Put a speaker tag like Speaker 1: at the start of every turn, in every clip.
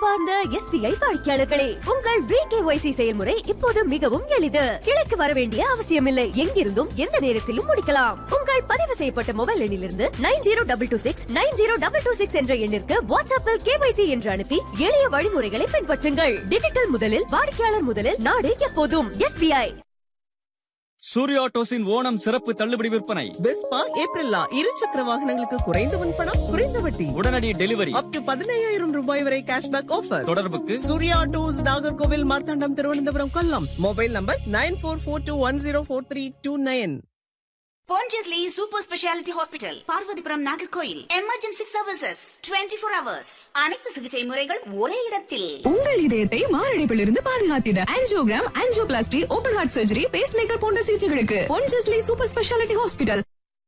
Speaker 1: அன்பார்ந்த எஸ்பிஐ வாடிக்கையாளர்களே உங்கள் பிகேஒய்சி செயல்முறை இப்போது மிகவும் எளிது கிளைக்கு வர வேண்டிய அவசியமில்லை எங்கிருந்தும் எந்த நேரத்திலும் முடிக்கலாம் உங்கள் பதிவு செய்யப்பட்ட மொபைல் எண்ணிலிருந்து nine zero double two six nine zero double two six என்ற எண்ணிற்கு வாட்ஸ்அப்பில் கேஒய்சி என்று அனுப்பி எளிய வழிமுறைகளை பின்பற்றுங்கள் டிஜிட்டல் முதலில் வாடிக்கையாளர் முதலில் நாடு எப்போதும் எஸ்பிஐ
Speaker 2: சூர்யா டோஸின் ஓணம் சிறப்பு தள்ளுபடி விற்பனை
Speaker 3: வெஸ்பா ஏப்ரல்லா இரு சக்கர வாகனங்களுக்கு குறைந்த முன்பணம் குறைந்த வட்டி
Speaker 2: உடனடி டெலிவரி
Speaker 3: அப் டு பதினையாயிரம் ரூபாய் வரை கேஷ்பேக் ஆஃபர்
Speaker 2: தொடர்புக்கு
Speaker 3: சூர்யா டூஸ் Nagercoil Marthandam Thiruvananthapuram Kollam mobile number nine four four two one zero four three two nine
Speaker 4: Pondicherry Super Speciality Hospital, Parvathipuram Nagercoil emergency services 24 four hours அனைத்து சிகிச்சை முறைகள் ஒரே இடத்தில்
Speaker 5: உங்கள் இதயத்தை மாரடைப்பிலிருந்து பாதுகாத்திட angiogram angioplasty open heart surgery pacemaker போன்ற சிகிச்சைகளுக்கு பொன்ஜஸ்லி சூப்பர் ஸ்பெஷாலிட்டி ஹாஸ்பிட்டல்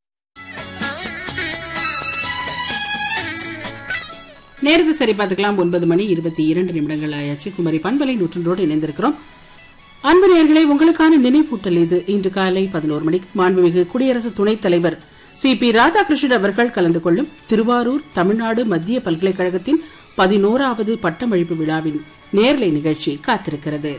Speaker 6: நேரத்தை சரி பார்த்துக்கலாம் ஒன்பது மணி இருபத்தி இரண்டு நிமிடங்கள் ஆயாச்சு குமரி பண்பலை நூற்றோடு இணைந்திருக்கிறோம் அன்பு நேயர்களே உங்களுக்கான நினைவூட்டல் இது இன்று காலை பதினோரு மணிக்கு மாண்புமிகு குடியரசு துணைத் தலைவர் சி பி ராதாகிருஷ்ணன் அவர்கள் கலந்து கொள்ளும் திருவாரூர் தமிழ்நாடு மத்திய பல்கலைக்கழகத்தின் பதினோராவது பட்டமளிப்பு விழாவின் நேர்லை நிகழ்ச்சி காத்திருக்கிறது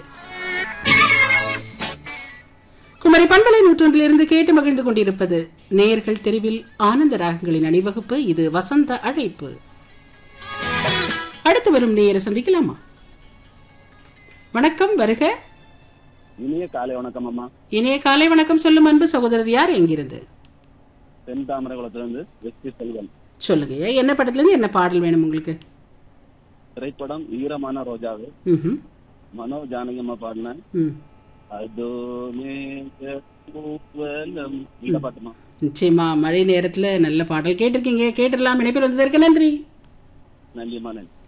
Speaker 6: குமரி பண்பலை நூற்றொன்றிலிருந்து கேட்டு மகிழ்ந்து கொண்டிருப்பது நேயர்கள் தெருவில் ஆனந்த ராகங்களின் அணிவகுப்பு இது வசந்த அழைப்பு அடுத்து வரும் நேயரை சந்திக்கலாமா வணக்கம் வருக
Speaker 7: இனிய காலை வணக்கம் அம்மா
Speaker 6: இனிய காலை வணக்கம் சொல்லும் அன்பு சகோதரர் யார் எங்கிருந்து
Speaker 7: தென் தாமரகுளத்திலிருந்து வெற்றி செல்வன்
Speaker 6: சொல்லுங்க என்ன படத்துல இருந்து என்ன பாடல் வேணும் உங்களுக்கு
Speaker 7: திரைப்படம் ஈரமான ரோஜாவு
Speaker 6: ம்ஹும்.
Speaker 7: மனோ ஜானகி அம்மா பாடின
Speaker 6: ம்.
Speaker 7: அதோ மேக பூவலம் இந்த பாட்டுமா
Speaker 6: நிச்சயமா மழை நேரத்துல நல்ல பாடல் கேட்டிருக்கீங்க கேட்டுடலாம் இணைப்பில் வந்ததற்கு நன்றி
Speaker 7: நன்றிமா நன்றி